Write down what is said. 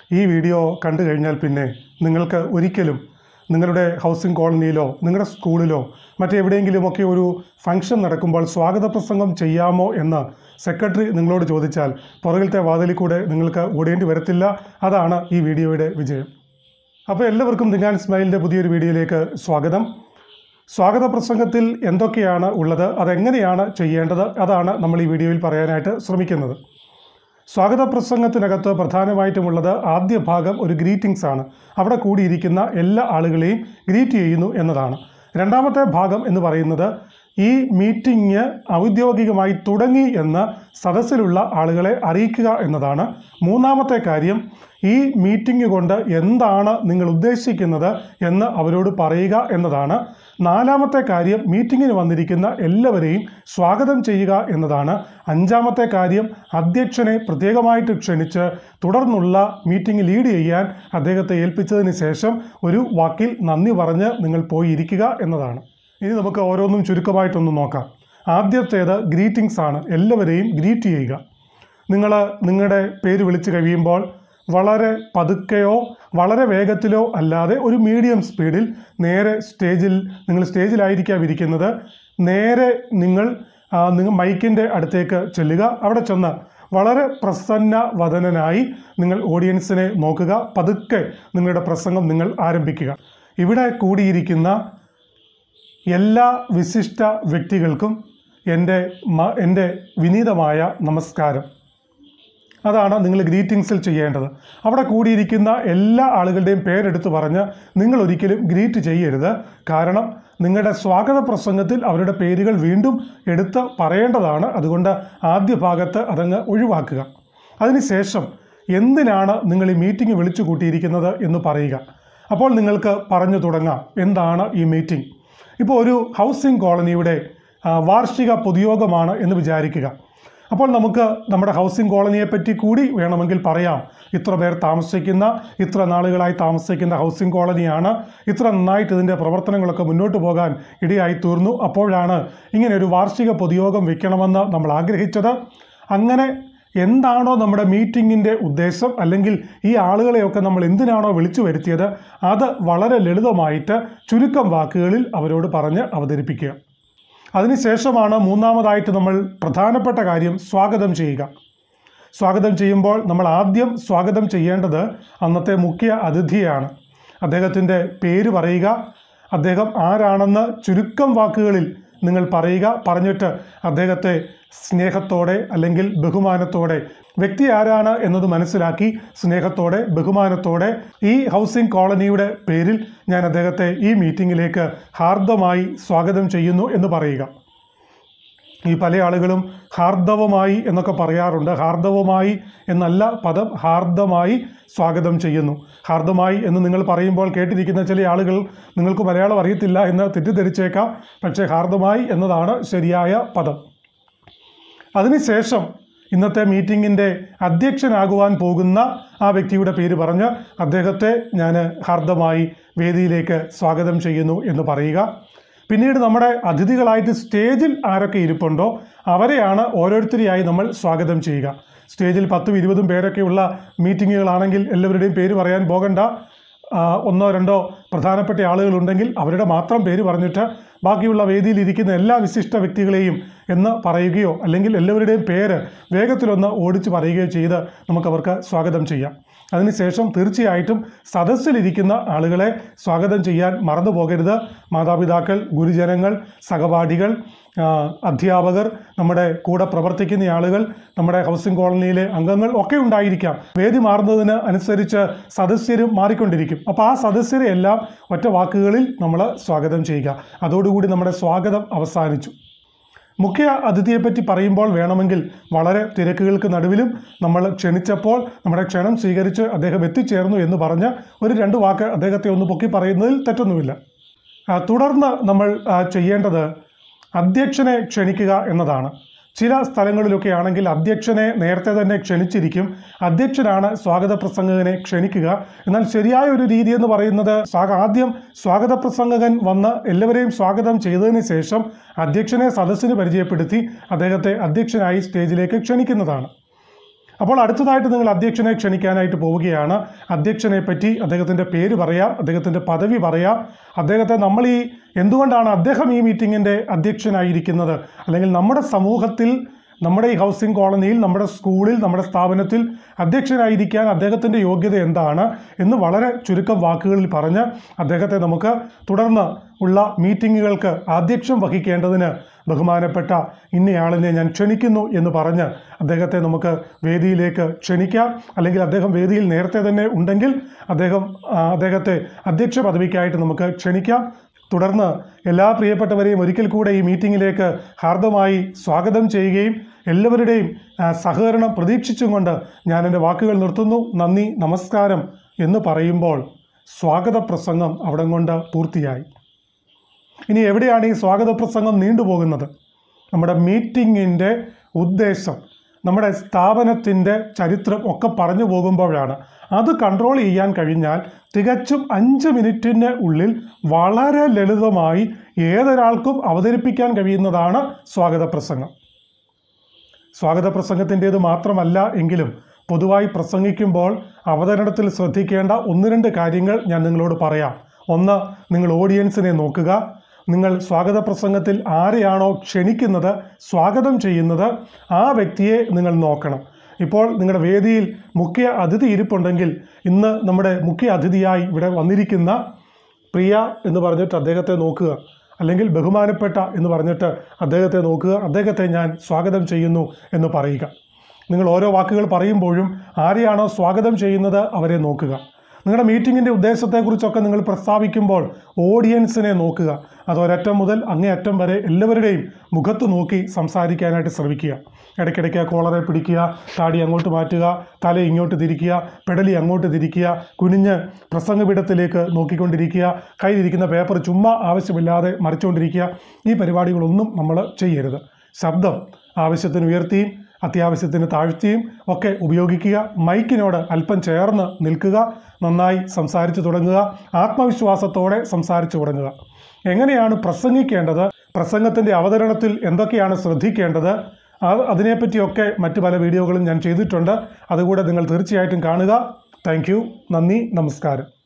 ഈ വീഡിയോ കണ്ടു കഴിഞ്ഞാൽ പിന്നെ നിങ്ങൾക്ക് ഒരിക്കലും നിങ്ങളുടെ ഹൗസിംഗ് കോളനിയിലോ നിങ്ങളുടെ സ്കൂളിലോ മറ്റെവിടെയെങ്കിലുമൊക്കെ ഒരു ഫംഗ്ഷൻ നടക്കുമ്പോൾ സ്വാഗത പ്രസംഗം ചെയ്യാമോ എന്ന് സെക്രട്ടറി നിങ്ങളോട് ചോദിച്ചാൽ പുറകിലത്തെ വാതിലിൽ കൂടെ നിങ്ങൾക്ക് ഓടേണ്ടി വരത്തില്ല അതാണ് ഈ വീഡിയോയുടെ വിജയം അപ്പോൾ എല്ലാവർക്കും ദിങ്ങാൻ സ്മൈലിൻ്റെ പുതിയൊരു വീഡിയോയിലേക്ക് സ്വാഗതം സ്വാഗത പ്രസംഗത്തിൽ എന്തൊക്കെയാണ് ഉള്ളത് അതെങ്ങനെയാണ് ചെയ്യേണ്ടത് അതാണ് നമ്മൾ ഈ വീഡിയോയിൽ പറയാനായിട്ട് ശ്രമിക്കുന്നത് സ്വാഗത പ്രസംഗത്തിനകത്ത് പ്രധാനമായിട്ടുമുള്ളത് ആദ്യ ഭാഗം ഒരു ഗ്രീറ്റിംഗ്സ് ആണ് അവിടെ കൂടിയിരിക്കുന്ന എല്ലാ ആളുകളെയും ഗ്രീറ്റ് ചെയ്യുന്നു എന്നതാണ് രണ്ടാമത്തെ ഭാഗം എന്ന് പറയുന്നത് ഈ മീറ്റിംഗ് ഔദ്യോഗികമായി തുടങ്ങി എന്ന് സദസ്സിലുള്ള ആളുകളെ അറിയിക്കുക എന്നതാണ് മൂന്നാമത്തെ കാര്യം ഈ മീറ്റിംഗ് കൊണ്ട് എന്താണ് നിങ്ങൾ ഉദ്ദേശിക്കുന്നത് എന്ന് അവരോട് പറയുക എന്നതാണ് നാലാമത്തെ കാര്യം മീറ്റിങ്ങിന് വന്നിരിക്കുന്ന എല്ലാവരെയും സ്വാഗതം ചെയ്യുക എന്നതാണ് അഞ്ചാമത്തെ കാര്യം അധ്യക്ഷനെ പ്രത്യേകമായിട്ട് ക്ഷണിച്ച് തുടർന്നുള്ള മീറ്റിംഗ് ലീഡ് ചെയ്യാൻ അദ്ദേഹത്തെ ഏൽപ്പിച്ചതിന് ശേഷം ഒരു വാക്കിൽ നന്ദി പറഞ്ഞ് നിങ്ങൾ പോയി ഇരിക്കുക എന്നതാണ് ഇനി നമുക്ക് ഓരോന്നും ചുരുക്കമായിട്ടൊന്ന് നോക്കാം ആദ്യത്തേത് ഗ്രീറ്റിംഗ്സ് ആണ് എല്ലാവരെയും ഗ്രീറ്റ് ചെയ്യുക നിങ്ങൾ നിങ്ങളുടെ പേര് വിളിച്ച് കഴിയുമ്പോൾ വളരെ പതുക്കെയോ വളരെ വേഗത്തിലോ അല്ലാതെ ഒരു മീഡിയം സ്പീഡിൽ നേരെ സ്റ്റേജിൽ നിങ്ങൾ സ്റ്റേജിലായിരിക്കാം ഇരിക്കുന്നത് നേരെ നിങ്ങൾ ആ, നിങ്ങൾ മൈക്കിൻ്റെ അടുത്തേക്ക് ചെല്ലുക അവിടെ ചെന്ന് വളരെ പ്രസന്ന വദനനായി നിങ്ങൾ ഓഡിയൻസിനെ നോക്കുക പതുക്കെ നിങ്ങളുടെ പ്രസംഗം നിങ്ങൾ ആരംഭിക്കുക ഇവിടെ കൂടിയിരിക്കുന്ന എല്ലാ വിശിഷ്ട വ്യക്തികൾക്കും എൻ്റെ മ എൻ്റെ വിനീതമായ നമസ്കാരം അതാണ് നിങ്ങൾ ഗ്രീറ്റിംഗ്സിൽ ചെയ്യേണ്ടത് അവിടെ കൂടിയിരിക്കുന്ന എല്ലാ ആളുകളുടെയും പേരെടുത്ത് പറഞ്ഞ് നിങ്ങൾ ഒരിക്കലും ഗ്രീറ്റ് ചെയ്യരുത് കാരണം നിങ്ങളുടെ സ്വാഗത പ്രസംഗത്തിൽ അവരുടെ പേരുകൾ വീണ്ടും എടുത്ത് പറയേണ്ടതാണ് അതുകൊണ്ട് ആദ്യ ഭാഗത്ത് അതങ്ങ് ഒഴിവാക്കുക അതിനുശേഷം എന്തിനാണ് നിങ്ങൾ ഈ മീറ്റിംഗ് വിളിച്ചു കൂട്ടിയിരിക്കുന്നത് എന്ന് പറയുക അപ്പോൾ നിങ്ങൾക്ക് പറഞ്ഞു തുടങ്ങാം എന്താണ് ഈ മീറ്റിംഗ് ഇപ്പോൾ ഒരു ഹൗസിംഗ് കോളനിയുടെ ആ, വാർഷിക പൊതുയോഗമാണ് എന്ന് വിചാരിക്കുക അപ്പോൾ നമുക്ക് നമ്മുടെ ഹൗസിംഗ് കോളനിയെ പറ്റി കൂടി വേണമെങ്കിൽ പറയാം ഇത്ര പേർ താമസിക്കുന്ന ഇത്ര നാളുകളായി താമസിക്കുന്ന ഹൗസിംഗ് കോളനിയാണ് ഇത്ര നന്നായിട്ട് ഇതിൻ്റെ പ്രവർത്തനങ്ങളൊക്കെ മുന്നോട്ട് പോകാൻ ഇടയായി തീർന്നു അപ്പോഴാണ് ഇങ്ങനെ ഒരു വാർഷിക പൊതുയോഗം വെക്കണമെന്ന് നമ്മൾ ആഗ്രഹിച്ചത് അങ്ങനെ എന്താണോ നമ്മുടെ മീറ്റിങ്ങിൻ്റെ ഉദ്ദേശം അല്ലെങ്കിൽ ഈ ആളുകളെയൊക്കെ നമ്മൾ എന്തിനാണോ വിളിച്ചു വരുത്തിയത് അത് വളരെ ലളിതമായിട്ട് ചുരുക്കം വാക്കുകളിൽ അവരോട് പറഞ്ഞ് അവതരിപ്പിക്കുക അതിനുശേഷമാണ് മൂന്നാമതായിട്ട് നമ്മൾ പ്രധാനപ്പെട്ട കാര്യം സ്വാഗതം ചെയ്യുക സ്വാഗതം ചെയ്യുമ്പോൾ നമ്മൾ ആദ്യം സ്വാഗതം ചെയ്യേണ്ടത് അന്നത്തെ മുഖ്യ അതിഥിയാണ് അദ്ദേഹത്തിൻ്റെ പേര് പറയുക അദ്ദേഹം ആരാണെന്ന് ചുരുക്കം വാക്കുകളിൽ നിങ്ങൾ പറയുക പറഞ്ഞിട്ട് അദ്ദേഹത്തെ സ്നേഹത്തോടെ അല്ലെങ്കിൽ ബഹുമാനത്തോടെ വ്യക്തി ആരാണ് എന്നത് മനസ്സിലാക്കി സ്നേഹത്തോടെ ബഹുമാനത്തോടെ ഈ ഹൗസിംഗ് കോളനിയുടെ പേരിൽ ഞാൻ അദ്ദേഹത്തെ ഈ മീറ്റിങ്ങിലേക്ക് ഹാർദമായി സ്വാഗതം ചെയ്യുന്നു എന്ന് പറയുക ഈ പല ആളുകളും ഹാർദവമായി എന്നൊക്കെ പറയാറുണ്ട് ഹാർദവമായി എന്നല്ല പദം ഹാർദമായി സ്വാഗതം ചെയ്യുന്നു ഹാർദമായി എന്ന് നിങ്ങൾ പറയുമ്പോൾ കേട്ടിരിക്കുന്ന ചില ആളുകൾ നിങ്ങൾക്ക് മലയാളം അറിയത്തില്ല എന്ന് തെറ്റിദ്ധരിച്ചേക്കാം പക്ഷേ ഹാർദമായി എന്നതാണ് ശരിയായ പദം അതിനുശേഷം ഇന്നത്തെ മീറ്റിങ്ങിൻ്റെ അധ്യക്ഷനാകുവാൻ പോകുന്ന ആ വ്യക്തിയുടെ പേര് പറഞ്ഞ് അദ്ദേഹത്തെ ഞാൻ ഹാർദമായി വേദിയിലേക്ക് സ്വാഗതം ചെയ്യുന്നു എന്ന് പറയുക പിന്നീട് നമ്മുടെ അതിഥികളായിട്ട് സ്റ്റേജിൽ ആരൊക്കെ ഇരിപ്പുണ്ടോ അവരെയാണ് ഓരോരുത്തരെയായി നമ്മൾ സ്വാഗതം ചെയ്യുക സ്റ്റേജിൽ പത്തും ഇരുപതും പേരൊക്കെയുള്ള മീറ്റിങ്ങുകളാണെങ്കിൽ എല്ലാവരുടെയും പേര് പറയാൻ പോകണ്ട ആ, ഒന്നോ രണ്ടോ പ്രധാനപ്പെട്ട ആളുകളുണ്ടെങ്കിൽ അവരുടെ മാത്രം പേര് പറഞ്ഞിട്ട് ബാക്കിയുള്ള വേദിയിൽ ഇരിക്കുന്ന എല്ലാ വിശിഷ്ട വ്യക്തികളെയും എന്ന് പറയുകയോ അല്ലെങ്കിൽ എല്ലാവരുടെയും പേര് വേഗത്തിലൊന്ന് ഓടിച്ച് പറയുകയോ ചെയ്ത് നമുക്കവർക്ക് സ്വാഗതം ചെയ്യാം അതിനുശേഷം തീർച്ചയായിട്ടും സദസ്സിലിരിക്കുന്ന ആളുകളെ സ്വാഗതം ചെയ്യാൻ മറന്നു പോകരുത് മാതാപിതാക്കൾ ഗുരുജനങ്ങൾ സഹപാഠികൾ ആ, അധ്യാപകർ നമ്മുടെ കൂടെ പ്രവർത്തിക്കുന്ന ആളുകൾ നമ്മുടെ ഹൗസിംഗ് കോളനിയിലെ അംഗങ്ങൾ ഒക്കെ ഉണ്ടായിരിക്കാം വേദി മാറുന്നതിന് അനുസരിച്ച് സദസ്യരും മാറിക്കൊണ്ടിരിക്കും അപ്പോൾ ആ സദസ്യരെ എല്ലാം ഒറ്റ വാക്കുകളിൽ നമ്മൾ സ്വാഗതം ചെയ്യുക അതോടുകൂടി നമ്മുടെ സ്വാഗതം അവസാനിച്ചു മുഖ്യ അതിഥിയെപ്പറ്റി പറയുമ്പോൾ വേണമെങ്കിൽ വളരെ തിരക്കുകൾക്ക് നടുവിലും നമ്മൾ ക്ഷണിച്ചപ്പോൾ നമ്മുടെ ക്ഷണം സ്വീകരിച്ച് അദ്ദേഹം എത്തിച്ചേർന്നു എന്ന് പറഞ്ഞ് ഒരു രണ്ട് വാക്ക് അദ്ദേഹത്തെ ഒന്ന് പൊക്കി പറയുന്നതിൽ തെറ്റൊന്നുമില്ല ആ, തുടർന്ന് നമ്മൾ ആ, ചെയ്യേണ്ടത് അധ്യക്ഷനെ ക്ഷണിക്കുക എന്നതാണ് ചില സ്ഥലങ്ങളിലൊക്കെ ആണെങ്കിൽ അധ്യക്ഷനെ നേരത്തെ തന്നെ ക്ഷണിച്ചിരിക്കും അധ്യക്ഷനാണ് സ്വാഗത പ്രസംഗകനെ ക്ഷണിക്കുക എന്നാൽ ശരിയായ ഒരു രീതി എന്ന് പറയുന്നത് സ്വാഗ ആദ്യം സ്വാഗത പ്രസംഗകൻ വന്ന് എല്ലാവരെയും സ്വാഗതം ചെയ്തതിന് ശേഷം അധ്യക്ഷനെ സദസ്സിന് പരിചയപ്പെടുത്തി അദ്ദേഹത്തെ അധ്യക്ഷനായി സ്റ്റേജിലേക്ക് ക്ഷണിക്കുന്നതാണ് അപ്പോൾ അടുത്തതായിട്ട് നിങ്ങൾ അധ്യക്ഷനെ ക്ഷണിക്കാനായിട്ട് പോവുകയാണ് അധ്യക്ഷനെ പറ്റി അദ്ദേഹത്തിൻ്റെ പേര് പറയാം അദ്ദേഹത്തിൻ്റെ പദവി പറയാം അദ്ദേഹത്തെ നമ്മൾ ഈ എന്തുകൊണ്ടാണ് അദ്ദേഹം ഈ മീറ്റിങ്ങിൻ്റെ അധ്യക്ഷനായിരിക്കുന്നത് അല്ലെങ്കിൽ നമ്മുടെ സമൂഹത്തിൽ നമ്മുടെ ഈ ഹൗസിംഗ് കോളനിയിൽ നമ്മുടെ സ്കൂളിൽ നമ്മുടെ സ്ഥാപനത്തിൽ അധ്യക്ഷനായിരിക്കാൻ അദ്ദേഹത്തിൻ്റെ യോഗ്യത എന്താണ് എന്ന് വളരെ ചുരുക്കം വാക്കുകളിൽ പറഞ്ഞ് അദ്ദേഹത്തെ നമുക്ക് തുടർന്ന് ഉള്ള മീറ്റിങ്ങുകൾക്ക് ആധ്യക്ഷം വഹിക്കേണ്ടതിന് ബഹുമാനപ്പെട്ട ഇന്നയാളിനെ ഞാൻ ക്ഷണിക്കുന്നു എന്ന് പറഞ്ഞ് അദ്ദേഹത്തെ നമുക്ക് വേദിയിലേക്ക് ക്ഷണിക്കാം അല്ലെങ്കിൽ അദ്ദേഹം വേദിയിൽ നേരത്തെ തന്നെ ഉണ്ടെങ്കിൽ അദ്ദേഹം ആ, അദ്ദേഹത്തെ അധ്യക്ഷ പദവിക്കായിട്ട് നമുക്ക് ക്ഷണിക്കാം തുടർന്ന് എല്ലാ പ്രിയപ്പെട്ടവരെയും ഒരിക്കൽ കൂടെ ഈ മീറ്റിങ്ങിലേക്ക് ഹാർദമായി സ്വാഗതം ചെയ്യുകയും എല്ലാവരുടെയും ആ, സഹകരണം പ്രതീക്ഷിച്ചും കൊണ്ട് ഞാൻ എൻ്റെ വാക്കുകൾ നിർത്തുന്നു നന്ദി നമസ്കാരം എന്ന് പറയുമ്പോൾ സ്വാഗത പ്രസംഗം അവിടം കൊണ്ട് പൂർത്തിയായി ഇനി എവിടെയാണ് ഈ സ്വാഗത പ്രസംഗം നീണ്ടുപോകുന്നത് നമ്മുടെ മീറ്റിങ്ങിൻ്റെ ഉദ്ദേശം നമ്മുടെ സ്ഥാപനത്തിൻ്റെ ചരിത്രം ഒക്കെ പറഞ്ഞു പോകുമ്പോഴാണ് അത് കൺട്രോൾ ചെയ്യാൻ കഴിഞ്ഞാൽ തികച്ചും അഞ്ച് മിനിറ്റിൻ്റെ ഉള്ളിൽ വളരെ ലളിതമായി ഏതൊരാൾക്കും അവതരിപ്പിക്കാൻ കഴിയുന്നതാണ് സ്വാഗത പ്രസംഗം സ്വാഗത പ്രസംഗത്തിൻ്റേത് മാത്രമല്ല എങ്കിലും പൊതുവായി പ്രസംഗിക്കുമ്പോൾ അവതരണത്തിൽ ശ്രദ്ധിക്കേണ്ട ഒന്ന് രണ്ട് കാര്യങ്ങൾ ഞാൻ നിങ്ങളോട് പറയാം ഒന്ന് നിങ്ങൾ ഓഡിയൻസിനെ നോക്കുക നിങ്ങൾ സ്വാഗത പ്രസംഗത്തിൽ ആരെയാണോ ക്ഷണിക്കുന്നത് സ്വാഗതം ചെയ്യുന്നത് ആ വ്യക്തിയെ നിങ്ങൾ നോക്കണം ഇപ്പോൾ നിങ്ങളുടെ വേദിയിൽ മുഖ്യ അതിഥി ഇരിപ്പുണ്ടെങ്കിൽ ഇന്ന് നമ്മുടെ മുഖ്യ അതിഥിയായി ഇവിടെ വന്നിരിക്കുന്ന പ്രിയ എന്ന് പറഞ്ഞിട്ട് അദ്ദേഹത്തെ നോക്കുക അല്ലെങ്കിൽ ബഹുമാനപ്പെട്ട എന്ന് പറഞ്ഞിട്ട് അദ്ദേഹത്തെ നോക്കുക അദ്ദേഹത്തെ ഞാൻ സ്വാഗതം ചെയ്യുന്നു എന്ന് പറയുക നിങ്ങൾ ഓരോ വാക്കുകൾ പറയുമ്പോഴും ആരെയാണോ സ്വാഗതം ചെയ്യുന്നത് അവരെ നോക്കുക നിങ്ങളുടെ മീറ്റിങ്ങിൻ്റെ ഉദ്ദേശത്തെക്കുറിച്ചൊക്കെ നിങ്ങൾ പ്രസ്താവിക്കുമ്പോൾ ഓഡിയൻസിനെ നോക്കുക അത് ഒരറ്റം മുതൽ അങ്ങേ അറ്റം വരെ എല്ലാവരുടെയും മുഖത്ത് നോക്കി സംസാരിക്കാനായിട്ട് ശ്രമിക്കുക ഇടയ്ക്കിടയ്ക്ക് കോളറെ പിടിക്കുക താടി അങ്ങോട്ട് മാറ്റുക തല ഇങ്ങോട്ട് തിരിക്കുക പെടലി അങ്ങോട്ട് തിരിക്കുക കുനിഞ്ഞ് പ്രസംഗപീഠത്തിലേക്ക് നോക്കിക്കൊണ്ടിരിക്കുക കയ്യിലിരിക്കുന്ന പേപ്പർ ചുമ്മാ ആവശ്യമില്ലാതെ മറിച്ചുകൊണ്ടിരിക്കുക ഈ പരിപാടികളൊന്നും നമ്മൾ ചെയ്യരുത് ശബ്ദം ആവശ്യത്തിന് ഉയർത്തിയും അത്യാവശ്യത്തിന് താഴ്ത്തിയും ഒക്കെ ഉപയോഗിക്കുക മൈക്കിനോട് അല്പം ചേർന്ന് നിൽക്കുക നന്നായി സംസാരിച്ചു തുടങ്ങുക ആത്മവിശ്വാസത്തോടെ സംസാരിച്ചു തുടങ്ങുക എങ്ങനെയാണ് പ്രസംഗിക്കേണ്ടത് പ്രസംഗത്തിൻ്റെ അവതരണത്തിൽ എന്തൊക്കെയാണ് ശ്രദ്ധിക്കേണ്ടത് അത് അതിനെപ്പറ്റിയൊക്കെ മറ്റു പല വീഡിയോകളും ഞാൻ ചെയ്തിട്ടുണ്ട് അതുകൂടെ നിങ്ങൾ തീർച്ചയായിട്ടും കാണുക താങ്ക് നന്ദി നമസ്കാരം